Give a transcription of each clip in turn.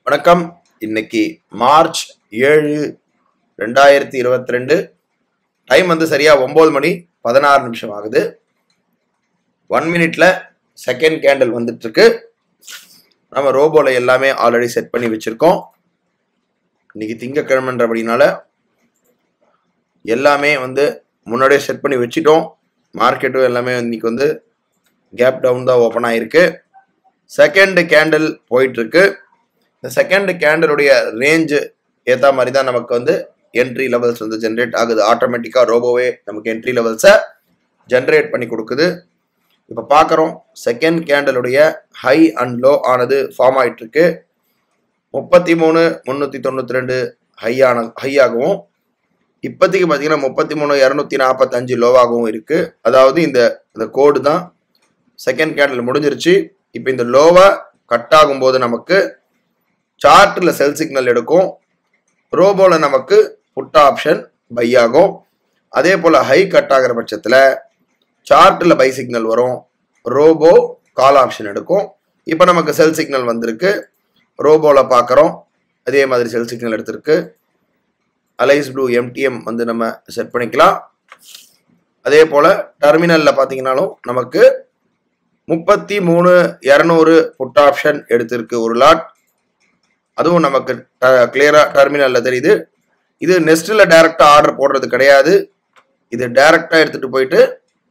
வணக்கம் இன்னைக்கு மார்ச் ஏழு ரெண்டாயிரத்தி இருபத்தி ரெண்டு டைம் வந்து சரியா ஒம்பது மணி பதினாறு நிமிஷம் ஆகுது ஒன் மினிட்ல செகண்ட் கேண்டில் வந்துட்டு இருக்கு நம்ம ரோபோல எல்லாமே ஆல்ரெடி செட் பண்ணி வச்சிருக்கோம் இன்னைக்கு திங்கக்கிழமைன்றபடினால எல்லாமே வந்து முன்னாடியே செட் பண்ணி வச்சிட்டோம் மார்க்கெட்டும் எல்லாமே இன்னைக்கு வந்து கேப் டவுன் தான் ஓப்பன் ஆயிருக்கு செகண்ட் கேண்டில் போயிட்டு இருக்கு இந்த செகண்ட் கேண்டலுடைய ரேஞ்சு ஏற்ற மாதிரி தான் நமக்கு வந்து என்ட்ரி லெவல்ஸ் வந்து ஜென்ரேட் ஆகுது ஆட்டோமேட்டிக்காக ரோபோவே நமக்கு என்ட்ரி லெவல்ஸை ஜென்ரேட் பண்ணி கொடுக்குது இப்போ பார்க்குறோம் செகண்ட் கேண்டலுடைய ஹை அண்ட் லோ ஆனது ஃபார்ம் ஆயிட்டு இருக்கு முப்பத்தி மூணு முந்நூற்றி தொண்ணூற்றி ரெண்டு ஹையான ஹையாகவும் இப்போதைக்கு பார்த்தீங்கன்னா முப்பத்தி மூணு இரநூத்தி நாற்பத்தஞ்சு லோவாகவும் இருக்குது அதாவது இந்த இந்த கோடு தான் செகண்ட் கேண்டில் முடிஞ்சிருச்சு இப்போ இந்த லோவை கட் ஆகும்போது நமக்கு சார்ட்டில் செல் சிக்னல் எடுக்கும் ரோபோவில் நமக்கு புட் ஆப்ஷன் பை ஆகும் அதே போல் ஹை கட் ஆகிற பட்சத்தில் சார்ட்டில் பை சிக்னல் வரும் ரோபோ கால் ஆப்ஷன் எடுக்கும் இப்போ நமக்கு செல் சிக்னல் வந்திருக்கு ரோபோவில் பார்க்குறோம் அதே மாதிரி செல் சிக்னல் எடுத்திருக்கு அலைஸ் ப்ளூ எம்டிஎம் வந்து நம்ம செட் பண்ணிக்கலாம் அதே போல் டெர்மினலில் பார்த்தீங்கன்னாலும் நமக்கு முப்பத்தி மூணு இரநூறு புட் ஆப்ஷன் எடுத்திருக்கு ஒரு லாட் அதுவும் நமக்கு கிளியரா டெர்மினல்ல தெரியுது இது நெஸ்ட்ல டைரக்டா ஆர்டர் போடுறது கிடையாது இது டைரக்டா எடுத்துட்டு போயிட்டு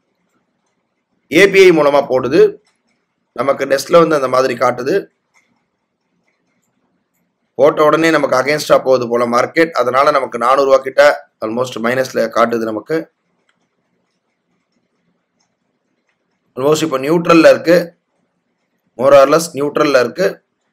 ஏபிஐ மூலமா போடுது நமக்கு நெஸ்ட்ல வந்து அந்த மாதிரி காட்டுது போட்ட உடனே நமக்கு அகேன்ஸ்டா போகுது போல மார்க்கெட் அதனால நமக்கு நானூறுவா கிட்ட ஆல்மோஸ்ட் மைனஸ்ல காட்டுது நமக்கு ஆல்மோஸ்ட் இப்போ நியூட்ரல்ல இருக்கு மோரார்லஸ் நியூட்ரல்ல இருக்கு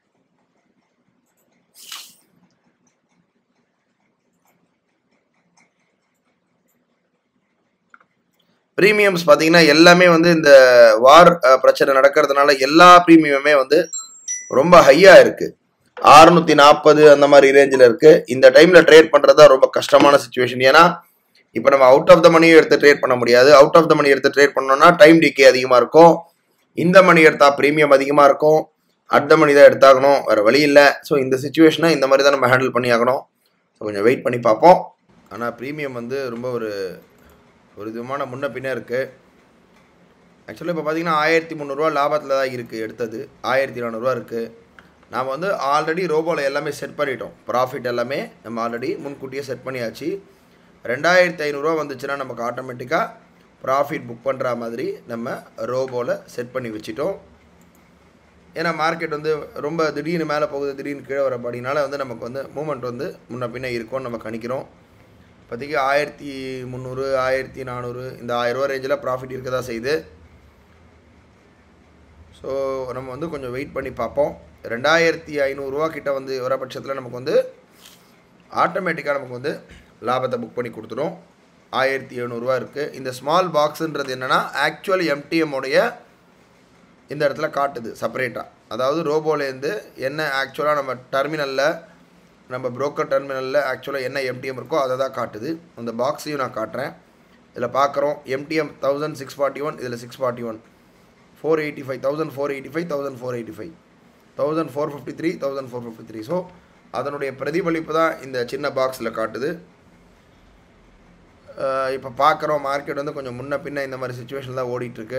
ப்ரீமியம்ஸ் பார்த்தீங்கன்னா எல்லாமே வந்து இந்த வார் பிரச்சனை நடக்கிறதுனால எல்லா ப்ரீமியமுமே வந்து ரொம்ப ஹையாக இருக்குது அறுநூத்தி நாற்பது அந்த மாதிரி ரேஞ்சில் இருக்குது இந்த டைமில் ட்ரேட் பண்ணுறது தான் ரொம்ப கஷ்டமான சுச்சுவேஷன் ஏன்னா இப்போ நம்ம அவுட் ஆஃப் த மணியை எடுத்து ட்ரேட் பண்ண முடியாது அவுட் ஆஃப் த மணி எடுத்து ட்ரேட் பண்ணோம்னா டைம் டிகே அதிகமாக இருக்கும் இந்த மணி எடுத்தால் ப்ரீமியம் அதிகமாக இருக்கும் அடுத்த மணி தான் எடுத்தாகணும் வேறு வழி இல்லை ஸோ இந்த சுச்சுவேஷனை இந்த மாதிரி தான் நம்ம ஹேண்டில் பண்ணி ஆகணும் ஸோ கொஞ்சம் வெயிட் பண்ணி பார்ப்போம் ஆனால் ப்ரீமியம் வந்து ரொம்ப ஒரு ஒரு விதமான முன்ன பின்ன இருக்குது ஆக்சுவலாக இப்போ பார்த்தீங்கன்னா ஆயிரத்தி முந்நூறுரூவா லாபத்தில் தான் இருக்குது எடுத்தது ஆயிரத்தி நானூறுரூவா இருக்குது நாம் வந்து ஆல்ரெடி ரோபோவில் எல்லாமே செட் பண்ணிட்டோம் ப்ராஃபிட் எல்லாமே நம்ம ஆல்ரெடி முன்கூட்டியே செட் பண்ணியாச்சு ரெண்டாயிரத்தி ஐநூறுரூவா வந்துச்சுன்னா நமக்கு ஆட்டோமேட்டிக்காக ப்ராஃபிட் புக் பண்ணுற மாதிரி நம்ம ரோபோவில் செட் பண்ணி வச்சிட்டோம் ஏன்னா மார்க்கெட் வந்து ரொம்ப திடீர்னு மேலே போகுது திடீர்னு கீழே வரப்படினால வந்து நமக்கு வந்து மூமெண்ட் வந்து முன்ன பின்ன இருக்கும்னு நம்ம கணிக்கிறோம் இப்போதைக்கு ஆயிரத்தி முந்நூறு ஆயிரத்தி நானூறு இந்த ஆயிரரூவா ரேஞ்சில் ப்ராஃபிட் இருக்க தான் செய்யுது ஸோ நம்ம வந்து கொஞ்சம் வெயிட் பண்ணி பார்ப்போம் ரெண்டாயிரத்தி ஐநூறுரூவா கிட்ட வந்து வர பட்சத்தில் நமக்கு வந்து ஆட்டோமேட்டிக்காக நமக்கு வந்து லாபத்தை புக் பண்ணி கொடுத்துரும் ஆயிரத்தி எழுநூறுவா இருக்குது இந்த ஸ்மால் பாக்ஸுன்றது என்னென்னா ஆக்சுவல் எம்டிஎம்முடைய இந்த இடத்துல காட்டுது செப்பரேட்டாக அதாவது ரோபோலேருந்து என்ன ஆக்சுவலாக நம்ம டெர்மினலில் நம்ம புரோக்கர் டெர்மினலில் ஆக்சுவலாக என்ன எம்டிஎம் இருக்கோ அதை தான் காட்டுது அந்த பாக்ஸையும் நான் காட்டுறேன் இதில் பார்க்குறோம் MTM thousand six forty one இதில் six forty one four eighty five thousand four eighty five thousand four eighty five thousand four fifty three thousand four fifty three so அதனுடைய பிரதிபலிப்பு தான் இந்த சின்ன பாக்ஸில் காட்டுது இப்போ பார்க்குறோம் மார்க்கெட் வந்து கொஞ்சம் முன்ன பின்ன இந்த மாதிரி சுச்சுவேஷன் தான் ஓடிட்டுருக்கு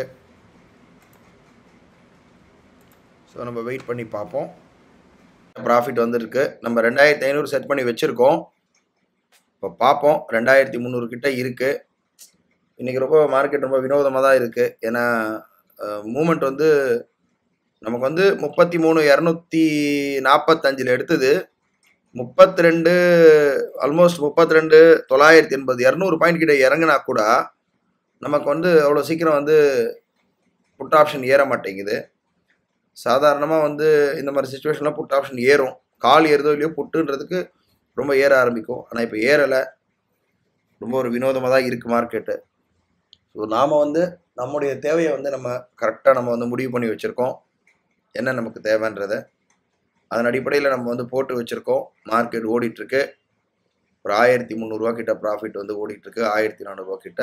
ஸோ நம்ம வெயிட் பண்ணி பார்ப்போம் ப்ராஃபிட் வந்திருக்கு நம்ம ரெண்டாயிரத்தி ஐநூறு செட் பண்ணி வச்சுருக்கோம் இப்போ பார்ப்போம் ரெண்டாயிரத்தி முந்நூறு கிட்ட இருக்குது இன்றைக்கி ரொம்ப மார்க்கெட் ரொம்ப வினோதமாக தான் இருக்குது ஏன்னா மூமெண்ட் வந்து நமக்கு வந்து முப்பத்தி மூணு இரநூத்தி நாற்பத்தஞ்சில் எடுத்தது முப்பத்தி ரெண்டு ஆல்மோஸ்ட் முப்பத்தி ரெண்டு தொள்ளாயிரத்தி எண்பது இரநூறு பாயிண்ட் கிட்ட இறங்கினா கூட நமக்கு வந்து அவ்வளோ சீக்கிரம் வந்து புட் ஆப்ஷன் ஏற மாட்டேங்குது சாதாரணமாக வந்து இந்த மாதிரி சுச்சுவேஷனில் புட் ஆப்ஷன் ஏறும் கால் ஏறுதோ இல்லையோ புட்டுன்றதுக்கு ரொம்ப ஏற ஆரம்பிக்கும் ஆனால் இப்போ ஏறலை ரொம்ப ஒரு வினோதமாக தான் இருக்குது மார்க்கெட்டு ஸோ நாம் வந்து நம்முடைய தேவையை வந்து நம்ம கரெக்டாக நம்ம வந்து முடிவு பண்ணி வச்சுருக்கோம் என்ன நமக்கு தேவைன்றதை அதன் அடிப்படையில் நம்ம வந்து போட்டு வச்சுருக்கோம் மார்க்கெட் ஓடிட்டுருக்கு ஒரு ஆயிரத்தி முந்நூறுரூவா கிட்ட ப்ராஃபிட் வந்து ஓடிட்டுருக்கு ஆயிரத்தி நானூறுரூவா கிட்ட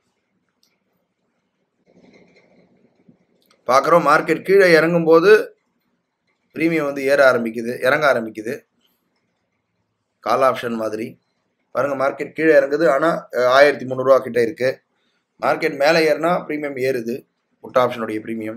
பார்க்குறோம் மார்க்கெட் கீழே இறங்கும்போது ப்ரீமியம் வந்து ஏற ஆரம்பிக்குது இறங்க ஆரம்பிக்குது கால் ஆப்ஷன் மாதிரி பாருங்கள் மார்க்கெட் கீழே இறங்குது ஆனால் ஆயிரத்தி முந்நூறுரூவா கிட்ட இருக்குது மார்க்கெட் மேலே ஏறினா ப்ரீமியம் ஏறுது புட் ஆப்ஷனுடைய ப்ரீமியம்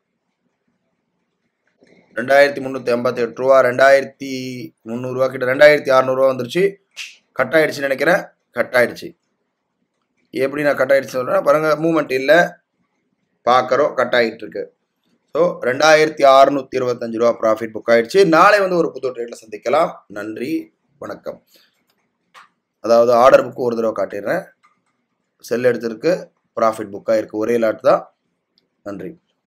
ரெண்டாயிரத்தி முந்நூற்றி ஐம்பத்தி எட்டு ரூபா ரெண்டாயிரத்தி முந்நூறுரூவா கிட்ட ரெண்டாயிரத்தி அறநூறுவா வந்துருச்சு கட் ஆயிடுச்சுன்னு நினைக்கிறேன் கட் ஆயிடுச்சு எப்படி நான் கட் ஆயிடுச்சு சொல்கிறேன் பாருங்கள் மூமெண்ட் இல்லை பார்க்குறோம் கட் ஆகிட்டு இருக்கு ஸோ ரெண்டாயிரத்தி அறுநூத்தி இருபத்தஞ்சு ரூபா ப்ராஃபிட் புக் ஆயிடுச்சு நாளை வந்து ஒரு புது ட்ரேடில் சந்திக்கலாம் நன்றி வணக்கம் அதாவது ஆர்டர் புக்கு ஒரு தடவை காட்டிடுறேன் செல் எடுத்திருக்கு ப்ராஃபிட் புக்காக இருக்குது ஒரே லாட் தான் நன்றி